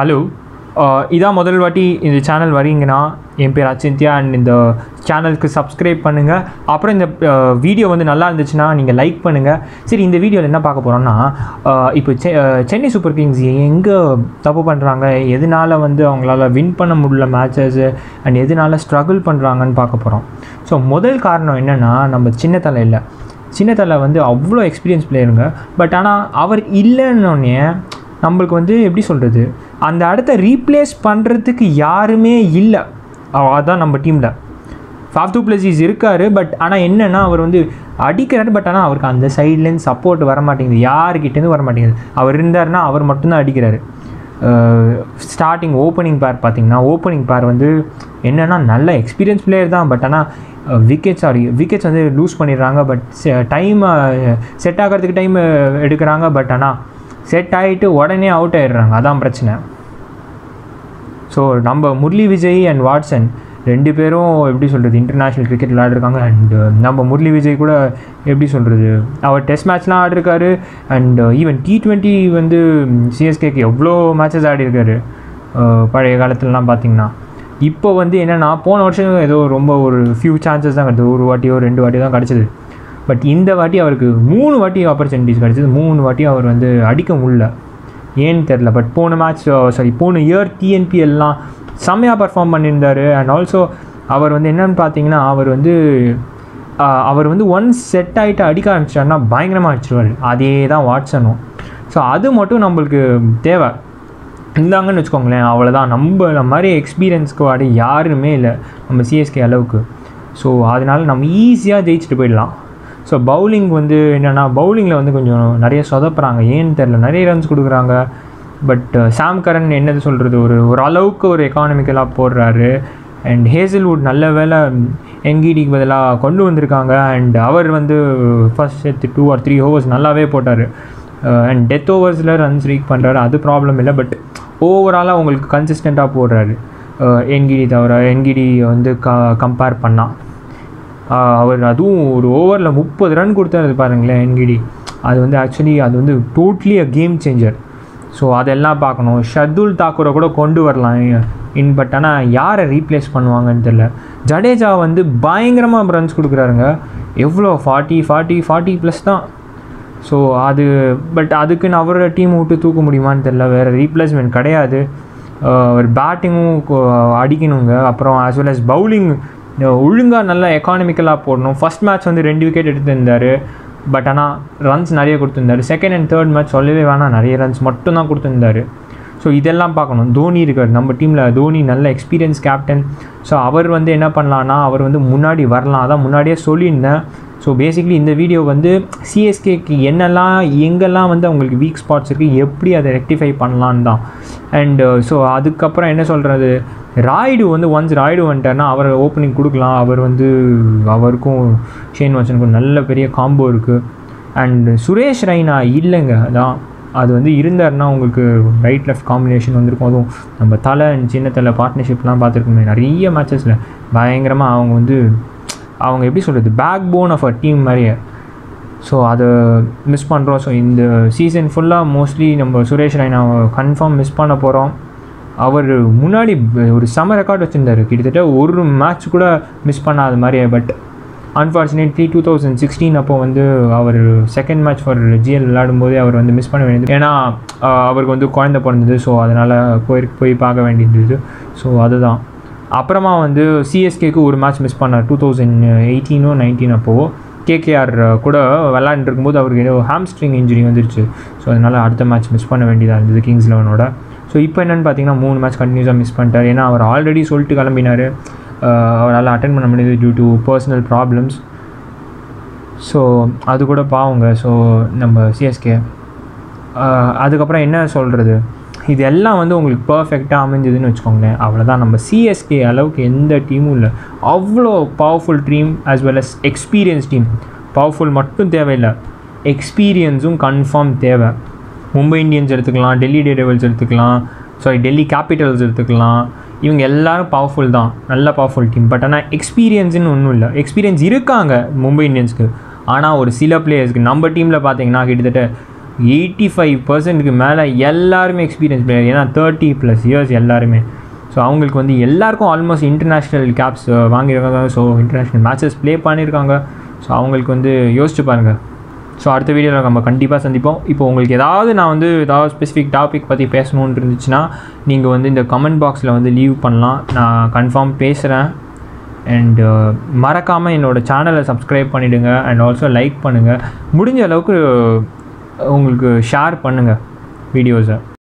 hello இதான் முதல் வாட்டி இந்த சேனல் வரீங்கன்னா என் பேர் அச்சிந்தியா அண்ட் இந்த சேனலுக்கு சப்ஸ்கிரைப் பண்ணுங்கள் அப்புறம் இந்த வீடியோ வந்து நல்லா இருந்துச்சுன்னா நீங்கள் லைக் பண்ணுங்கள் சரி இந்த வீடியோவில் என்ன பார்க்க போகிறோம்னா இப்போ செ அஹ், சென்னை சூப்பர் கிங்ஸ் எங்கே தப்பு பண்ணுறாங்க எதனால வந்து அவங்களால வின் பண்ண முடியல மேட்சஸ் அண்ட் எதனால ஸ்ட்ரகிள் பண்ணுறாங்கன்னு பார்க்க போகிறோம் ஸோ முதல் காரணம் என்னென்னா நம்ம சின்ன தலை இல்லை சின்ன தலை வந்து அவ்வளோ எக்ஸ்பீரியன்ஸ் பிளேயருங்க பட் ஆனால் அவர் இல்லைன்னொன்னே நம்மளுக்கு வந்து எப்படி சொல்கிறது அந்த இடத்த ரீப்ளேஸ் பண்ணுறதுக்கு யாருமே இல்லை அதான் நம்ம டீமில் ஃபாஃப் டூ பிளஸிஸ் இருக்கார் பட் ஆனால் என்னென்னா அவர் வந்து அடிக்கிறாரு பட் ஆனால் அவருக்கு அந்த சைட்லேருந்து சப்போர்ட் வர மாட்டேங்குது யாருக்கிட்டேருந்து வர மாட்டேங்குது அவர் இருந்தாருன்னா அவர் மட்டும்தான் அடிக்கிறாரு ஸ்டார்டிங் ஓப்பனிங் பேர் பார்த்தீங்கன்னா ஓப்பனிங் பேர் வந்து என்னென்னா நல்ல எக்ஸ்பீரியன்ஸ் பிளேயர் தான் பட் ஆனால் விக்கெட்ஸ் சாரி விக்கெட்ஸ் வந்து லூஸ் பண்ணிடுறாங்க பட் டைம் செட் ஆகிறதுக்கு டைம் எடுக்கிறாங்க பட் ஆனால் செட் ஆகிட்டு உடனே அவுட் ஆயிடுறாங்க அதான் பிரச்சனை ஸோ நம்ம முரளி விஜய் அண்ட் வாட்சன் ரெண்டு பேரும் எப்படி சொல்கிறது இன்டர்நேஷ்னல் கிரிக்கெட் விளையாடுறாங்க அண்ட் நம்ம முரளி விஜய் கூட எப்படி சொல்கிறது அவர் டெஸ்ட் மேட்ச்லாம் ஆடிருக்காரு அண்ட் ஈவன் டி ட்வெண்ட்டி வந்து சிஎஸ்கேக்கு எவ்வளோ மேட்சஸ் ஆடிருக்காரு அஹ், பழைய காலத்துலலாம் பார்த்தீங்கன்னா இப்போ வந்து என்னென்னா போன வருஷம் ஏதோ ரொம்ப ஒரு ஃபியூ சான்சஸ் தான் கிடச்சது ஒரு வாட்டியோ ரெண்டு வாட்டியோ தான் கிடச்சிது பட் இந்த வாட்டி அவருக்கு மூணு வாட்டி ஆப்பர்ச்சுனிட்டிஸ் கிடச்சிது மூணு வாட்டி அவர் வந்து அடிக்க முடியல ஏன்னு தெரில பட் போன மேட்ச் சாரி போன இயர் டிஎன்பிஎல்லாம் செம்மையாக பர்ஃபார்ம் பண்ணியிருந்தார் அண்ட் ஆல்சோ அவர் வந்து என்னன்னு பார்த்தீங்கன்னா அவர் வந்து ஆஹ், அவர் வந்து ஒன்ஸ் செட் ஆகிட்டு அடிக்க ஆரம்பிச்சாருன்னா பயங்கரமாக அடிச்சிருவார் அதே தான் வாட்ஸனும் ஸோ அது மட்டும் நம்மளுக்கு தேவை இருந்தாங்கன்னு வச்சுக்கோங்களேன் அவ்வளோதான் நம்ம மாதிரி எக்ஸ்பீரியன்ஸ்க்கு வாடி யாருமே இல்லை நம்ம சிஎஸ்கே அளவுக்கு ஸோ அதனால நம்ம ஈஸியாக ஜெயிச்சுட்டு போயிடலாம் ஸோ பவுலிங் வந்து என்னென்னா பவுலிங்கில் வந்து கொஞ்சம் நிறைய சொதப்புறாங்க ஏன்னு தெரில நிறைய ரன்ஸ் கொடுக்குறாங்க பட் சாம் கரன் என்னது சொல்கிறது ஒரு ஒரு அளவுக்கு ஒரு எக்கானமிக்கலாக போடுறாரு அண்ட் ஹேசல்வுட் நல்ல வேலை எங்கிடிக்கு பதிலாக கொண்டு வந்திருக்காங்க அண்ட் அவர் வந்து ஃபர்ஸ்ட் எடுத்து டூ ஆர் த்ரீ ஓவர்ஸ் நல்லாவே போட்டார் அண்ட் டெத் ஓவர்ஸில் ரன்ஸ் ரீக் பண்ணுறாரு அது ப்ராப்ளம் இல்லை பட் ஓவராலாக உங்களுக்கு கன்சிஸ்டண்ட்டாக போடுறாரு என்கிடி தவிர என்கிடி வந்து க கம்பேர் பண்ணால் ஆஹ் அவர் அதுவும் ஒரு ஓவரில் முப்பது ரன் கொடுத்தாரு பாருங்களேன் என்கிடி அது வந்து ஆக்சுவலி அது வந்து totally uh game changer so அதெல்லாம் பார்க்கணும் ஷர்துல் தாக்கூரை கூட கொண்டு வரலாம் இன் பட் ஆனால் யாரை ரீப்ளேஸ் பண்ணுவாங்கன்னு தெரில ஜடேஜா வந்து பயங்கரமாக ரன்ஸ் கொடுக்குறாருங்க எவ்வளோ ஃபார்ட்டி ஃபார்ட்டி ஃபார்ட்டி ப்ளஸ் தான் ஸோ அது பட் அதுக்குன்னு அவரோட டீம் விட்டு தூக்க முடியுமான்னு தெரில வேறு ரீப்ளேஸ்மெண்ட் கிடையாது ஒரு பேட்டிங்கும் அடிக்கணுங்க அப்புறம் ஆஸ் வெல் அஸ் பவுலிங் ஒழுங்காக நல்லா எக்கானமிக்கலாக போடணும் ஃபர்ஸ்ட் மேட்ச் வந்து ரெண்டு விக்கெட் எடுத்திருந்தார் பட் ஆனால் ரன்ஸ் நிறைய கொடுத்துருந்தாரு செகண்ட் அண்ட் தேர்ட் மேட்ச் சொல்லவே வேணாம் நிறைய ரன்ஸ் மட்டும் தான் கொடுத்துருந்தாரு ஸோ இதெல்லாம் பார்க்கணும் தோனி இருக்கார் நம்ம டீமில் தோனி நல்ல எக்ஸ்பீரியன்ஸ் கேப்டன் ஸோ அவர் வந்து என்ன பண்ணலான்னா அவர் வந்து முன்னாடி வரலாம் அதான் முன்னாடியே சொல்லியிருந்தேன் ஸோ பேசிக்லி இந்த வீடியோ வந்து சிஎஸ்கேக்கு என்னெல்லாம் எங்கெல்லாம் வந்து அவங்களுக்கு வீக் ஸ்பாட்ஸ் இருக்குது எப்படி அதை ரெக்டிஃபை பண்ணலான்னு தான் அண்டு ஸோ அதுக்கப்புறம் என்ன சொல்கிறது ராய்டு வந்து ஒன்ஸ் ராய்டு வந்துட்டார்னா அவர் ஓப்பனிங் கொடுக்கலாம் அவர் வந்து அவருக்கும் ஷேன் வாட்சனுக்கும் நல்ல பெரிய காம்போ இருக்குது அண்ட் சுரேஷ் ரெய்னா இல்லைங்க அதான் அது வந்து இருந்தாருன்னா உங்களுக்கு ரைட் லெஃப்ட் காம்பினேஷன் வந்திருக்கும் அதுவும் நம்ம தலை and சின்ன தலை பார்ட்னர்ஷிப்லாம் பார்த்துருக்கோமே நிறைய மேட்சஸில் பயங்கரமாக அவங்க வந்து அவங்க எப்படி சொல்கிறது backbone of a team மாதிரியே ஸோ அதை மிஸ் பண்ணுறோம் ஸோ இந்த சீசன் ஃபுல்லாக மோஸ்ட்லி நம்ம சுரேஷ் ரெய்னாவை கன்ஃபார்ம் மிஸ் பண்ண போகிறோம் அவர் முன்னாடி ஒரு செம ரெக்கார்ட் வச்சுருந்தார் கிட்டத்தட்ட ஒரு மேட்ச் கூட மிஸ் பண்ணாத மாதிரியே but unfortunately two thousand sixteen அப்போ வந்து அவர் செகண்ட் மேட்ச் ஃபார் ஜிஎல் விளையாடும்போதே அவர் வந்து மிஸ் பண்ண வேண்டியது ஏன்னா ஆஹ், அவருக்கு வந்து குழந்தை பிறந்தது ஸோ அதனால் போய் போய் பார்க்க வேண்டியது ஸோ அதுதான் அப்புறமா வந்து சிஎஸ்கேக்கு ஒரு மேட்ச் மிஸ் பண்ணார் டூ தௌசண்ட் எயிட்டீனோ நைன்டீன் அப்போது கேகேஆர் கூட விளாண்டுட்டு இருக்கும்போது அவருக்கு ஏதோ ஹாம்ஸ்ட்ரிங் இன்ஜுரி வந்துருச்சு ஸோ அதனால் அடுத்த மேட்ச் மிஸ் பண்ண வேண்டியதாக இருந்தது கிங்ஸ் லெவனோட ஸோ இப்போ என்னென்னு பார்த்தீங்கன்னா மூணு மேட்ச் கண்டினியூஸாக மிஸ் பண்ணிட்டார் ஏன்னா அவர் ஆல்ரெடி சொல்லிட்டு கிளம்பினார் அவரால் அட்டன் பண்ண முடியாது due to personal problems so அது கூட பாவங்க ஸோ நம்ம சிஎஸ்கே அதுக்கப்புறம் என்ன சொல்கிறது இது எல்லாம் வந்து உங்களுக்கு பர்ஃபெக்டாக அமைஞ்சதுன்னு வச்சுக்கோங்களேன் அவ்வளோதான் நம்ம சிஎஸ்கே அளவுக்கு எந்த டீமும் இல்லை அவ்வளோ powerful team as well as experience team powerful மட்டும் தேவையில்லை எக்ஸ்பீரியன்ஸும் கன்ஃபார்ம் தேவை மும்பை இந்தியன்ஸ் எடுத்துக்கலாம் டெல்லி டே டெவல்ஸ் எடுத்துக்கலாம் சாரி டெல்லி கேபிட்டல்ஸ் எடுத்துக்கலாம் இவங்க எல்லாரும் பவர்ஃபுல் தான் நல்ல பவர்ஃபுல் டீம் பட் ஆனால் எக்ஸ்பீரியன்ஸ்னு ஒன்றும் இல்லை எக்ஸ்பீரியன்ஸ் இருக்காங்க மும்பை இந்தியன்ஸ்க்கு ஆனால் ஒரு சில பிளேயர்ஸ்க்கு நம்ம டீமில் பார்த்தீங்கன்னா கிட்டத்தட்ட எயிட்டி ஃபைவ் பர்சன்ட்டுக்கு மேலே எல்லாருமே எக்ஸ்பீரியன்ஸ் பிளேயர் ஏன்னா தேர்ட்டி ப்ளஸ் இயர்ஸ் எல்லாருமே ஸோ அவங்களுக்கு வந்து எல்லாருக்கும் ஆல்மோஸ்ட் இன்டர்நேஷ்னல் கேப்ஸ் வாங்கியிருக்காங்க ஸோ இன்டர்நேஷ்னல் மேட்சஸ் ப்ளே பண்ணியிருக்காங்க ஸோ அவங்களுக்கு வந்து யோசிச்சு பாருங்கள் ஸோ அடுத்த வீடியோவில் நம்ம கண்டிப்பாக சந்திப்போம் இப்போ உங்களுக்கு ஏதாவது நான் வந்து ஏதாவது ஸ்பெசிஃபிக் டாபிக் பற்றி பேசணுன்னு இருந்துச்சுன்னா நீங்கள் வந்து இந்த கமெண்ட் பாக்ஸில் வந்து லீவ் பண்ணலாம் நான் கன்ஃபார்ம் பேசுகிறேன் அண்டு மறக்காமல் என்னோடய சேனலை சப்ஸ்கிரைப் பண்ணிவிடுங்க அண்ட் ஆல்சோ லைக் பண்ணுங்கள் முடிஞ்ச அளவுக்கு உங்களுக்கு ஷேர் பண்ணுங்கள் வீடியோஸை